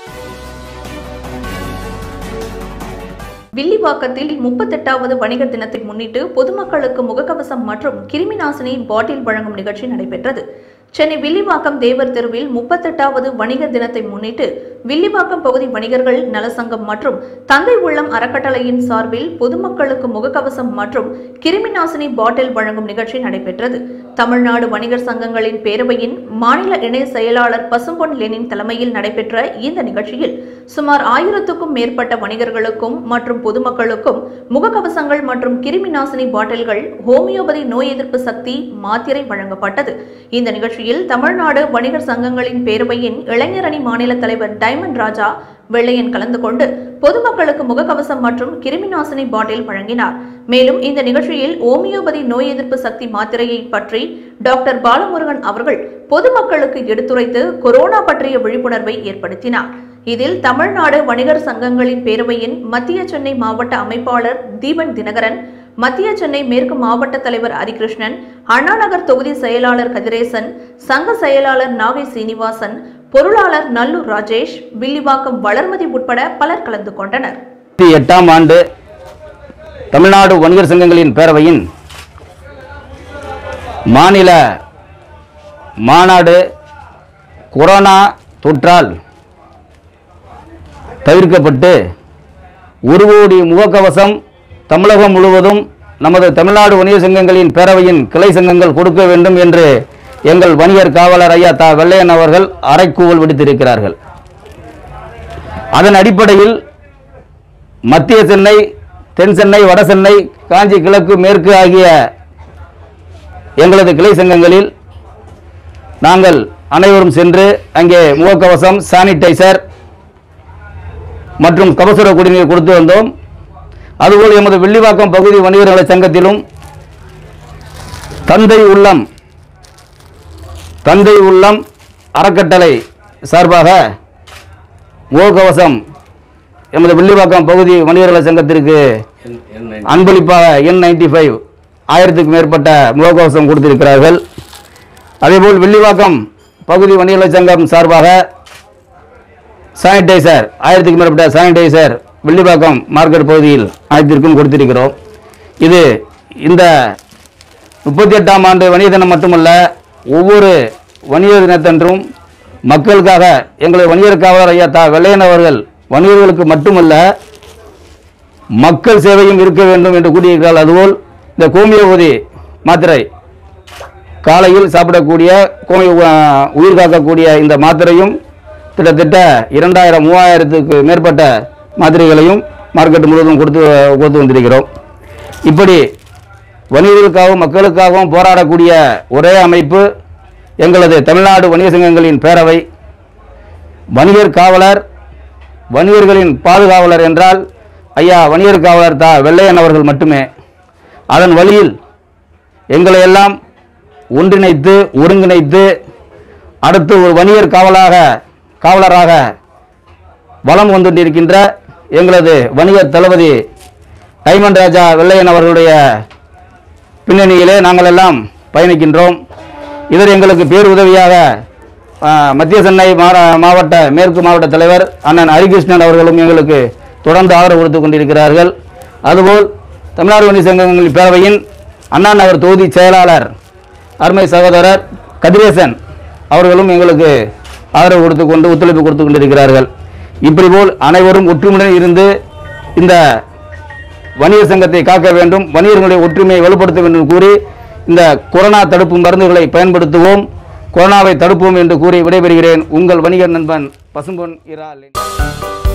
வில்லிவாக்கத்தில் முப்பத்தெட்டாவது வணிகர் தினத்தை முன்னிட்டு பொதுமக்களுக்கு முகக்கவசம் மற்றும் கிருமிநாசினி பாட்டில் வழங்கும் நிகழ்ச்சி நடைபெற்றது சென்னை வில்லிவாக்கம் தேவர் தெருவில் முப்பத்தெட்டாவது வணிகர் தினத்தை முன்னிட்டு வில்லிவாக்கம் பகுதி வணிகர்கள் நலசங்கம் மற்றும் தந்தை உள்ளம் அறக்கட்டளையின் சார்பில் பொதுமக்களுக்கு முகக்கவசம் மற்றும் கிருமிநாசினி பாட்டில் வழங்கும் நிகழ்ச்சி நடைபெற்றது தமிழ்நாடு வணிகர் சங்கங்களின் பேரவையின் மாநில இணை செயலாளர் பசும்பொன் லெனின் தலைமையில் நடைபெற்ற இந்த நிகழ்ச்சியில் சுமார் ஆயிரத்துக்கும் மேற்பட்ட வணிகர்களுக்கும் மற்றும் பொதுமக்களுக்கும் முகக்கவசங்கள் மற்றும் கிருமி நாசினி பாட்டில்கள் ஹோமியோபதி நோய் எதிர்ப்பு சக்தி மாத்திரை வழங்கப்பட்டது இந்த நிகழ்ச்சியில் தமிழ்நாடு வணிகர் சங்கங்களின் பேரவையின் இளைஞரணி மாநில தலைவர் டைமண்ட் ராஜா வெள்ளையன் கலந்து கொண்டு பொதுமக்களுக்கு முகக்கவசம் மற்றும் கிருமி நாசினி பாட்டில் வழங்கினார் மேலும் இந்த நிகழ்ச்சியில் ஹோமியோபதி நோய் எதிர்ப்பு சக்தி மாத்திரையை பற்றி டாக்டர் பாலமுருகன் அவர்கள் பொதுமக்களுக்கு எடுத்துரைத்து கொரோனா பற்றிய விழிப்புணர்வை ஏற்படுத்தினார் இதில் தமிழ்நாடு வணிகர் சங்கங்களின் பேரவையின் மத்திய சென்னை மாவட்ட அமைப்பாளர் தீபன் தினகரன் மத்திய சென்னை மேற்கு மாவட்ட தலைவர் ஹரிகிருஷ்ணன் அண்ணாநகர் தொகுதி செயலாளர் கதிரேசன் சங்க செயலாளர் நாகை சீனிவாசன் பொருளாளர் நல்லூர் ராஜேஷ் வில்லிவாக்கம் வளர்மதி உட்பட பலர் கலந்து கொண்டனர் ரெண்டாயிரத்தி எட்டாம் ஆண்டு தமிழ்நாடு வணிகர் சங்கங்களின் பேரவையின் மாநில மாநாடு கொரோனா தொற்றால் தவிர்க்கப்பட்டு ஒரு கோடி முகக்கவசம் தமிழகம் முழுவதும் நமது தமிழ்நாடு வணிகர் சங்கங்களின் பேரவையின் கிளை சங்கங்கள் கொடுக்க வேண்டும் என்று எங்கள் வணிகர் காவலர் ஐயா தா வெள்ளையன் அவர்கள் அறைக்கூவல் விடுத்திருக்கிறார்கள் அதன் அடிப்படையில் மத்திய சென்னை தென் சென்னை வட சென்னை காஞ்சி கிழக்கு மேற்கு ஆகிய எங்களது கிளை சங்கங்களில் நாங்கள் அனைவரும் சென்று அங்கே முகக்கவசம் சானிடைசர் மற்றும் கபசுர குடிநீர் கொடுத்து வந்தோம் அதுபோல் எமது வெள்ளிவாக்கம் பகுதி வணிகர் நல சங்கத்திலும் தந்தை உள்ளம் தந்தை உள்ளம் அறக்கட்டளை சார்பாக முகக்கவசம் எமது வெள்ளிவாக்கம் பகுதி வணிகர்நல சங்கத்திற்கு அன்பளிப்பாக என் நைன்டி ஃபைவ் ஆயிரத்துக்கும் மேற்பட்ட முகக்கவசம் கொடுத்திருக்கிறார்கள் அதேபோல் வெள்ளிவாக்கம் பகுதி வணிகர்நல சங்கம் சார்பாக சானிடைசர் ஆயிரத்துக்கும் மேற்பட்ட சானிடைசர் வெள்ளிவாக்கம் மார்க்கெட் பகுதியில் அனைத்திற்கும் கொடுத்திருக்கிறோம் இது இந்த முப்பத்தி எட்டாம் ஆண்டு வணிக தினம் மட்டுமல்ல ஒவ்வொரு வணிகர் தினத்தன்றும் மக்களுக்காக எங்களது வணிகர் காவலர் ஐயா தா வெள்ளையன் அவர்கள் வணிகர்களுக்கு மட்டுமல்ல மக்கள் சேவையும் இருக்க வேண்டும் என்று கூறியிருக்கிறார்கள் அதுபோல் இந்த கோமியோபதி மாத்திரை காலையில் சாப்பிடக்கூடிய கோமி அஹ், உயிர் காக்கக்கூடிய இந்த மாத்திரையும் கிட்டத்தட்ட இரண்டாயிரம் மூவாயிரத்துக்கு மேற்பட்ட மாத்திரைகளையும் மார்க்கெட் முழுவதும் கொடுத்து கொடுத்து வந்திருக்கிறோம் இப்படி வணிகர்களுக்காகவும் மக்களுக்காகவும் போராடக்கூடிய ஒரே அமைப்பு எங்களது தமிழ்நாடு வணிக சங்கங்களின் பேரவை வணிகர் காவலர் வணிகர்களின் பாதுகாவலர் என்றால் ஐயா வணிகர் காவலர் தா வெள்ளையன் அவர்கள் மட்டுமே அதன் வழியில் எங்களை எல்லாம் ஒன்றிணைத்து ஒருங்கிணைத்து அடுத்து ஒரு வணிகர் காவலாக காவலராக வலம் வந்துண்டிருக்கின்ற எங்களது வணிகர் தளபதி டைமண்ட் ராஜா வெள்ளையன் அவர்களுடைய பின்னணியிலே நாங்கள் எல்லாம் பயணிக்கின்றோம் இவர் எங்களுக்கு பேருதவியாக ஆ, மத்திய சென்னை மாவ- மாவட்ட மேற்கு மாவட்ட தலைவர் அண்ணன் ஹரிகிருஷ்ணன் அவர்களும் எங்களுக்கு தொடர்ந்து ஆதரவு கொடுத்து கொண்டிருக்கிறார்கள் அதுபோல் தமிழ்நாடு வணிக சங்கங்களின் பேரவையின் அண்ணா நகர் தொகுதி செயலாளர் அருமை சகோதரர் கதிரேசன் அவர்களும் எங்களுக்கு ஆதரவு கொடுத்து கொண்டு ஒத்துழைப்பு கொடுத்து கொண்டிருக்கிறார்கள் இப்படி போல் அனைவரும் ஒற்றுமையுடன் இருந்து இந்த வணிகர் சங்கத்தை காக்க வேண்டும் வணிகர்களுடைய ஒற்றுமையை வலுப்படுத்த வேண்டும் என்று கூறி இந்த கொரோனா தடுப்பு மருந்துகளை பயன்படுத்துவோம் கொரோனாவை தடுப்போம் என்று கூறி விடைபெறுகிறேன் உங்கள் வணிகர் நண்பன் பசும்பொன் இரால்